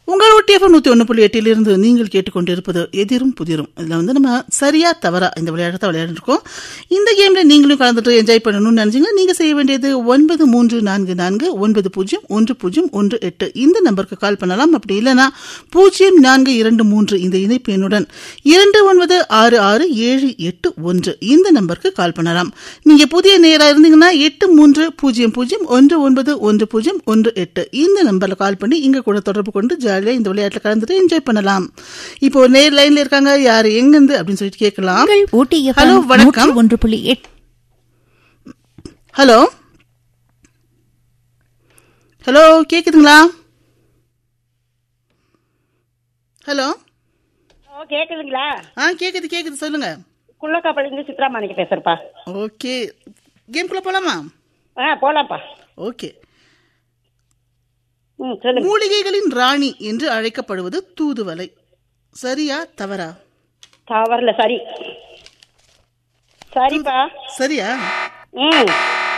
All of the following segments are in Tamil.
உங்கள் ஒட்டியஃபம் நூத்தி ஒன்று புள்ளி எட்டிலிருந்து நீங்கள் கேட்டுக்கொண்டிருப்பது எதிரும் புதிரும் இதுல வந்து நம்ம சரியா தவறா இந்த விளையாட்டை விளையாடிருக்கோம் இந்த கேம்ல நீங்களும் கலந்துட்டு என்ஜாய் பண்ணணும்னு நினைச்சீங்கன்னா நீங்க செய்ய வேண்டியது ஒன்பது மூன்று நான்கு நான்கு ஒன்பது பூஜ்ஜியம் ஒன்று பூஜ்ஜியம் ஒன்று எட்டு இந்த நம்பருக்கு கால் பண்ணலாம் அப்படி இல்லைன்னா பூஜ்ஜியம் நான்கு இரண்டு மூன்று இந்த இணைப்பு எண்ணுடன் இரண்டு ஒன்பது ஆறு ஆறு ஏழு எட்டு ஒன்று இந்த நம்பருக்கு கால் பண்ணலாம் நீங்க புதிய நேரா இருந்தீங்கன்னா எட்டு மூன்று பூஜ்ஜியம் பூஜ்ஜியம் ஒன்று ஒன்பது ஒன்று பூஜ்ஜியம் ஒன்று எட்டு இந்த நம்பர்ல கால் பண்ணி இங்க கூட தொடர்பு கொண்டு ஜாலியா இந்த விளையாட்டுல கலந்துட்டு என்ஜாய் பண்ணலாம் இப்போ நேர் லைன்ல இருக்காங்க யாரு எங்கிருந்து அப்படின்னு சொல்லிட்டு கேட்கலாம் உங்கள் ஊட்டி FM ஹலோ வணக்கம் நூற்று ஒன்று புள்ளி எட்டு ஹலோ ஹலோ கேக்குதுங்களா ஹலோ ஓ கேக்குதுங்களா ஆ கேக்குது கேக்குது சொல்லுங்க குள்ளக்காப்பலேருந்து சித்ரா மாணிக்க பேசுறப்பா ஓகே கேம்குள்ள போலாமா ஆ போலாம்ப்பா ஓகே ம் சொல்லுங்க மூலிகைகளின் ராணி என்று அழைக்கப்படுவது தூதுவளை சரியா தவறா தவறல சரி சரிப்பா சரியா ம்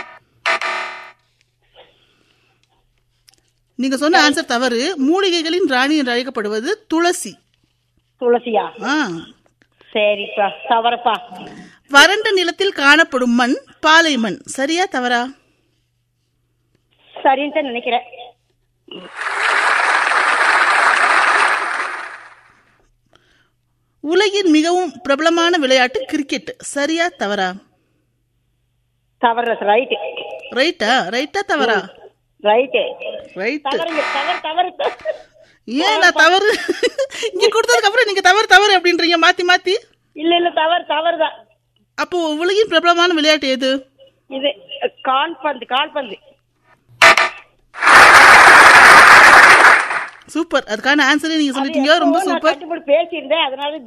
நீங்க சொன்ன ஆன்சர் தவறு மூலிகைகளின் ராணி என்று அழைக்கப்படுவது துளசி துளசியா ஆ சரிப்பா தவறப்பா வறண்ட நிலத்தில் காணப்படும் மண் பாலை மண் சரியா தவறா சரின்னு தான் நினைக்கிறேன் உலகின் மிகவும் பிரபலமான விளையாட்டு கிரிக்கெட் சரியா தவறா தவறல ரைட்டு ரைட்டா ரைட்டா தவறா ரைட்டு ரைட் தவறுங்க தவறு தவறு ஏன் நான் தவறு இங்க கொடுத்ததுக்கு அப்புறம் நீங்க தவறு தவறு அப்படின்றீங்க மாத்தி மாத்தி இல்ல இல்ல தவறு தவறு தான் அப்போ உலகின் பிரபலமான விளையாட்டு எது இது கால்பந்து கால்பந்து சூப்பர் அதுக்கான ஆன்சரே நீங்க அது சொல்லிட்டீங்க ரொம்ப எப்பவோ நான் சூப்பர் கட்டுப்படி பேசியிருந்தேன் அதனால